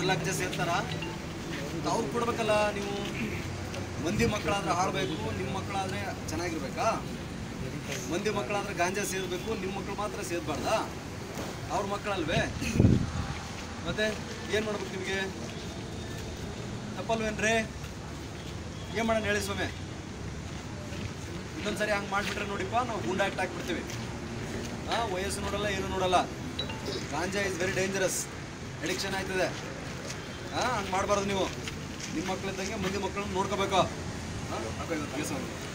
ನಿರ್ಲಕ್ಷ್ಯ ಸೇರ್ತಾರ ಅವ್ರು ಕೊಡ್ಬೇಕಲ್ಲ ನೀವು ಮಂದಿ ಮಕ್ಕಳಾದ್ರೆ ಹಾಳಬೇಕು ನಿಮ್ಮ ಮಕ್ಕಳಾದ್ರೆ ಚೆನ್ನಾಗಿರ್ಬೇಕಾ ಮಂದಿ ಮಕ್ಕಳಾದ್ರೆ ಗಾಂಜಾ ಸೇರ್ಬೇಕು ನಿಮ್ಮ ಮಕ್ಕಳು ಮಾತ್ರ ಸೇರ್ಬಾರ್ದಾ ಅವ್ರ ಮಕ್ಕಳಲ್ವೇ ಮತ್ತೆ ಏನು ಮಾಡ್ಬೇಕು ನಿಮಗೆ ತಪ್ಪಲ್ವೇನ್ರಿ ಏನು ಮಾಡೋಣ ಹೇಳಿ ಸ್ವಾಮಿ ಇನ್ನೊಂದ್ಸರಿ ಹಂಗೆ ಮಾಡಿಬಿಟ್ರೆ ನೋಡಿಪ್ಪ ನಾವು ಗುಂಡಾ ಆಕ್ಟ್ ಹಾಕ್ಬಿಡ್ತೀವಿ ಹಾಂ ವಯಸ್ಸು ನೋಡಲ್ಲ ಏನು ನೋಡಲ್ಲ ganja is very dangerous addiction ಆಯ್ತದೆ ಹಾಂ ಹಂಗೆ ಮಾಡಬಾರ್ದು ನೀವು ನಿಮ್ಮ ಮಕ್ಕಳಿದ್ದಂಗೆ ಮಂದಿ ಮಕ್ಕಳನ್ನ ನೋಡ್ಕೋಬೇಕು ಹಾಂ